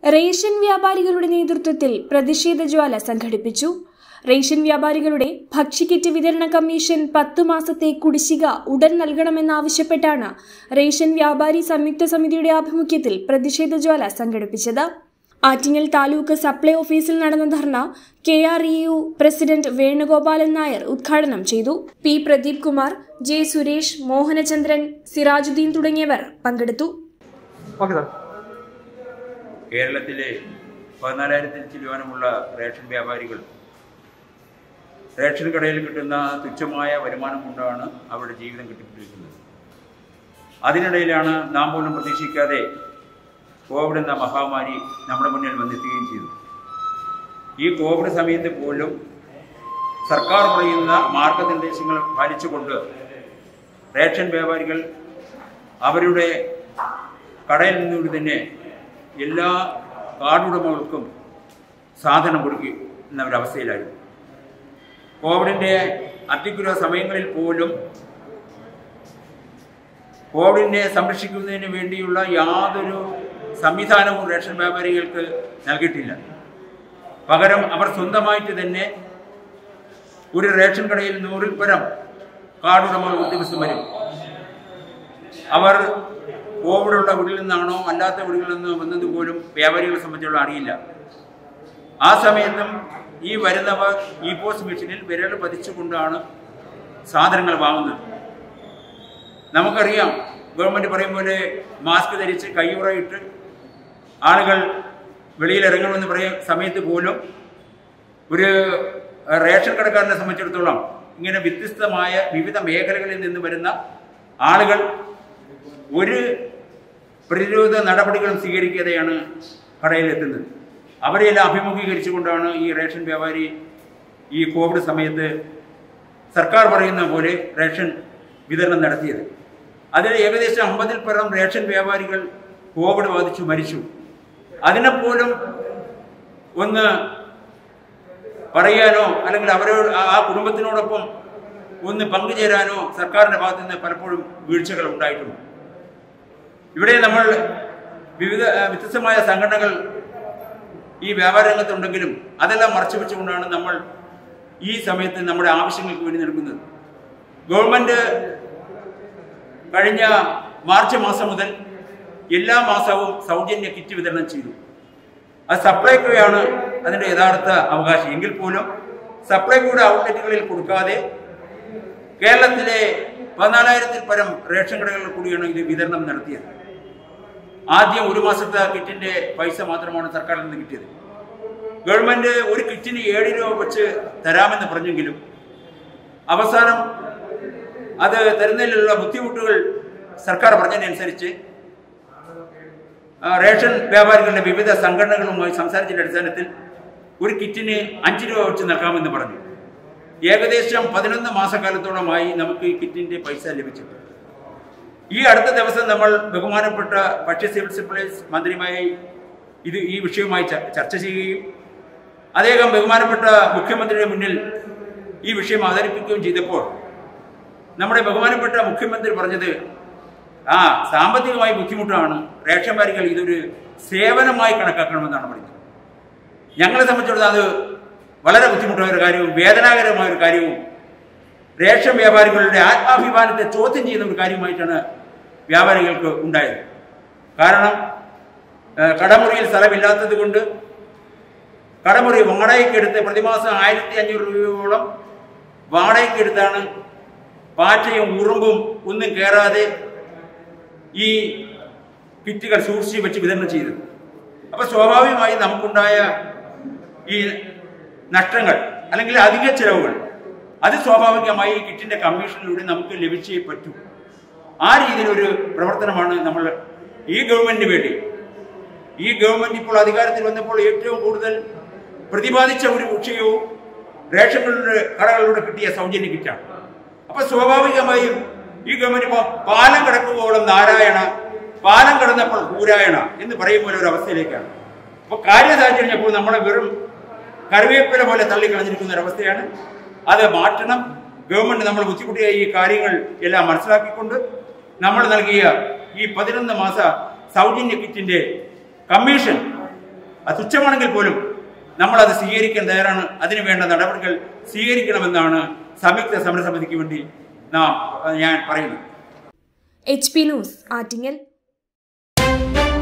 ration വ്യാപാരികളുടെ നേതൃത്വത്തിൽ പ്രതിഷേധ ജ്വാല സംഘടിപ്പിച്ചു റേഷൻ വ്യാപാരികളുടെ ഭക്ഷ്യക്കിറ്റ് വിതരണ കമ്മീഷൻ പത്തു മാസത്തെ കുടിശ്ശിക ഉടൻ നൽകണമെന്നാവശ്യപ്പെട്ടാണ് റേഷൻ വ്യാപാരി സംയുക്ത സമിതിയുടെ ആഭിമുഖ്യത്തിൽ പ്രതിഷേധ ജ്വാല സംഘടിപ്പിച്ചത് ആറ്റിങ്ങൽ താലൂക്ക് സപ്ലൈ ഓഫീസിൽ നടന്ന dharna K R E U president Venugopalan Nair ഉദ്ഘാടനം ചെയ്തു പി പ്രദീപ് കുമാർ ജെ സുരേഷ് മോഹനചന്ദ്രൻ സിറാജുദ്ദീൻ തുടങ്ങിയവർ പങ്കെടുത്തു ഓക്കെ സാർ കേരളത്തിലെ പതിനാലായിരത്തിൽ ചില്ലുവാനുമുള്ള റേഷൻ വ്യാപാരികൾ റേഷൻ കടയിൽ കിട്ടുന്ന തുച്ഛമായ വരുമാനം കൊണ്ടാണ് അവരുടെ ജീവിതം കെട്ടിപ്പിടിക്കുന്നത് അതിനിടയിലാണ് നാം പോലും പ്രതീക്ഷിക്കാതെ കോവിഡ് എന്ന മഹാമാരി നമ്മുടെ മുന്നിൽ വന്നെത്തുകയും ചെയ്തു ഈ കോവിഡ് സമയത്ത് പോലും സർക്കാർ പറയുന്ന മാർഗനിർദ്ദേശങ്ങൾ പാലിച്ചുകൊണ്ട് റേഷൻ വ്യാപാരികൾ അവരുടെ കടയിൽ നിന്നുകൊണ്ട് തന്നെ എല്ലാ കാർഡുടമകൾക്കും സാധനം കൊടുക്കുന്ന ഒരവസ്ഥയിലായിരുന്നു കോവിഡിൻ്റെ അത്യുഗ്രഹ സമയങ്ങളിൽ പോലും കോവിഡിനെ സംരക്ഷിക്കുന്നതിന് വേണ്ടിയുള്ള യാതൊരു സംവിധാനവും റേഷൻ വ്യാപാരികൾക്ക് നൽകിയിട്ടില്ല പകരം അവർ സ്വന്തമായിട്ട് തന്നെ ഒരു റേഷൻ കടയിൽ നൂറിൽ പരം കാർഡുടമകൾ ഉദ്യോഗസ്ഥർ വരും അവർ കോവിഡുള്ള വീട്ടിൽ നിന്നാണോ അല്ലാത്ത വീടുകളിൽ നിന്ന് വന്നത് പോലും വ്യാപാരികളെ സംബന്ധിച്ചുള്ള അറിയില്ല ആ സമയത്തും ഈ വരുന്നവർ ഈ പോസ്റ്റ് മെഷീനിൽ വിരൽ പതിച്ചുകൊണ്ടാണ് സാധനങ്ങൾ വാങ്ങുന്നത് നമുക്കറിയാം ഗവൺമെന്റ് പറയും പോലെ മാസ്ക് ധരിച്ച് കയ്യുറയിട്ട് ആളുകൾ വെളിയിൽ ഇറങ്ങണമെന്ന് പറയും സമയത്ത് പോലും ഒരു റേഷൻ കടക്കാരനെ സംബന്ധിച്ചിടത്തോളം ഇങ്ങനെ വ്യത്യസ്തമായ വിവിധ മേഖലകളിൽ നിന്ന് വരുന്ന ആളുകൾ ഒരു പ്രതിരോധ നടപടികളും സ്വീകരിക്കാതെയാണ് കടയിലെത്തുന്നത് അവരെയെല്ലാം അഭിമുഖീകരിച്ചുകൊണ്ടാണ് ഈ റേഷൻ വ്യാപാരി ഈ കോവിഡ് സമയത്ത് സർക്കാർ പറയുന്ന പോലെ റേഷൻ വിതരണം നടത്തിയത് അതിൽ ഏകദേശം അമ്പതിൽ പരം റേഷൻ വ്യാപാരികൾ കോവിഡ് ബാധിച്ചു മരിച്ചു അതിനെപ്പോലും ഒന്ന് പറയാനോ അല്ലെങ്കിൽ അവരോട് ആ- ആ കുടുംബത്തിനോടൊപ്പം ഒന്ന് പങ്കുചേരാനോ സർക്കാരിന്റെ ഭാഗത്തു നിന്ന് പലപ്പോഴും വീഴ്ചകൾ ഉണ്ടായിട്ടുണ്ട് ഇവിടെ നമ്മൾ വിവിധ ആ, വ്യത്യസ്തമായ സംഘടനകൾ ഈ വ്യാപാര രംഗത്തുണ്ടെങ്കിലും അതെല്ലാം മറച്ചു വെച്ചുകൊണ്ടാണ് നമ്മൾ ഈ സമയത്ത് നമ്മുടെ ആവശ്യങ്ങൾക്ക് വേണ്ടി നിൽക്കുന്നത് ഗവൺമെന്റ് കഴിഞ്ഞ മാർച്ച് മാസം മുതൽ എല്ലാ മാസവും സൗജന്യ കിറ്റ് വിതരണം ചെയ്തു അത് സപ്ലൈകോയാണ് അതിന്റെ യഥാർത്ഥ അവകാശം എങ്കിൽ പോലും സപ്ലൈകോയുടെ ഔട്ട്ലെറ്റുകളിൽ കൊടുക്കാതെ കേരളത്തിലെ പതിനാലായിരത്തിൽ പരം റേഷൻ കടകളിൽ കൂടിയാണ് ഇത് വിതരണം നടത്തിയത് ആദ്യം ഒരു മാസത്തെ കിറ്റിന്റെ പൈസ മാത്രമാണ് സർക്കാരിൽ നിന്ന് കിട്ടിയത് ഗവൺമെന്റ് ഒരു കിറ്റിന് ഏഴ് രൂപ വെച്ച് തരാമെന്ന് പറഞ്ഞെങ്കിലും അവസാനം അത് തരുന്നതിലുള്ള ബുദ്ധിമുട്ടുകൾ സർക്കാർ പറഞ്ഞതിനനുസരിച്ച് ആ, റേഷൻ വ്യാപാരികളുടെ വിവിധ സംഘടനകളുമായി സംസാരിച്ചതിന്റെ അടിസ്ഥാനത്തിൽ ഒരു കിറ്റിന് അഞ്ച് രൂപ വെച്ച് നൽകാമെന്ന് പറഞ്ഞു ഏകദേശം പതിനൊന്ന് മാസക്കാലത്തോളമായി നമുക്ക് ഈ കിറ്റിന്റെ പൈസ ലഭിച്ചിട്ടുണ്ട് ഈ അടുത്ത ദിവസം നമ്മൾ ബഹുമാനപ്പെട്ട ഭക്ഷ്യ സിവിൽ സപ്ലൈസ് മന്ത്രിയുമായി ഇത് ഈ വിഷയവുമായി ച- ചർച്ച ചെയ്യുകയും അദ്ദേഹം ബഹുമാനപ്പെട്ട മുഖ്യമന്ത്രിയുടെ മുന്നിൽ ഈ വിഷയം അവതരിപ്പിക്കുകയും ചെയ്തപ്പോൾ നമ്മുടെ ബഹുമാനപ്പെട്ട മുഖ്യമന്ത്രി പറഞ്ഞത് ആ സാമ്പത്തികമായി ബുദ്ധിമുട്ടാണ് റേഷൻ വാരികൾ ഇതൊരു സേവനമായി കണക്കാക്കണമെന്നാണ് പറഞ്ഞത് ഞങ്ങളെ സംബന്ധിച്ചിടത്തോളം അത് വളരെ ബുദ്ധിമുട്ടായ ഒരു കാര്യവും വേദനാകരമായ ഒരു കാര്യവും റേഷൻ വ്യാപാരികളുടെ ആത്മാഭിമാനത്തെ ചോദ്യം ചെയ്യുന്ന ഒരു കാര്യമായിട്ടാണ് വ്യാപാരികൾക്ക് ഉണ്ടായത് കാരണം ഏഹ്, കടമുറിയിൽ സ്ഥലമില്ലാത്തത് കൊണ്ട് കടമുറി വാടകയ്ക്ക് എടുത്ത് പ്രതിമാസം ആയിരത്തി അഞ്ഞൂറ് രൂപയോളം വാടകയ്ക്ക് എടുത്താണ് പാറ്റയും ഉറുമ്പും ഒന്നും കയറാതെ ഈ കിറ്റുകൾ സൂക്ഷിച്ച് വെച്ച് വിതരണം ചെയ്തത് അപ്പൊ സ്വാഭാവികമായി നമുക്കുണ്ടായ ഈ നഷ്ടങ്ങൾ അല്ലെങ്കിൽ അധിക ചെലവുകൾ അത് സ്വാഭാവികമായി ഈ കിറ്റിന്റെ കമ്മീഷനിലൂടെ നമുക്ക് ലഭിച്ചേ പറ്റൂ ആ രീതിയിലൊരു പ്രവർത്തനമാണ് നമ്മൾ ഈ ഗവൺമെന്റിന് വേണ്ടി ഈ ഗവൺമെന്റ് ഇപ്പോൾ അധികാരത്തിൽ വന്നപ്പോൾ ഏറ്റവും കൂടുതൽ പ്രതിപാദിച്ച ഒരു വിഷയവും റേഷനുകളുടെ കടകളിലൂടെ കിട്ടിയ സൗജന്യ കിറ്റാണ് അപ്പൊ സ്വാഭാവികമായും ഈ ഗവൺമെന്റ് ഇപ്പൊ പാലം കിടക്കുമ്പോഴും നാരായണ പാലം കിടന്നപ്പോൾ പൂരായണ എന്ന് പറയും പോലെ ഒരു അവസ്ഥയിലേക്കാണ് അപ്പൊ കാര്യ സാഹചര്യപ്പോൾ നമ്മളെ വെറും കറിവേപ്പില പോലെ തള്ളിക്കളഞ്ഞിരിക്കുന്ന ഒരു അവസ്ഥയാണ് അത് മാറ്റണം ഗവൺമെന്റ് നമ്മൾ ബുദ്ധിമുട്ടിയ ഈ കാര്യങ്ങൾ എല്ലാം മനസ്സിലാക്കിക്കൊണ്ട് നമ്മൾ നൽകിയ ഈ പതിനൊന്ന് മാസ സൗജന്യ കിറ്റിന്റെ കമ്മീഷൻ അത് തുച്ഛമാണെങ്കിൽ പോലും നമ്മൾ അത് സ്വീകരിക്കാൻ തയ്യാറാണ് അതിനു വേണ്ട നടപടികൾ സ്വീകരിക്കണമെന്നാണ് സംയുക്ത സമരസമിതിക്ക് വേണ്ടി നാം ഞാൻ പറയുന്നത് എച്ച് പി ന്യൂസ് ആറ്റിങ്ങൽ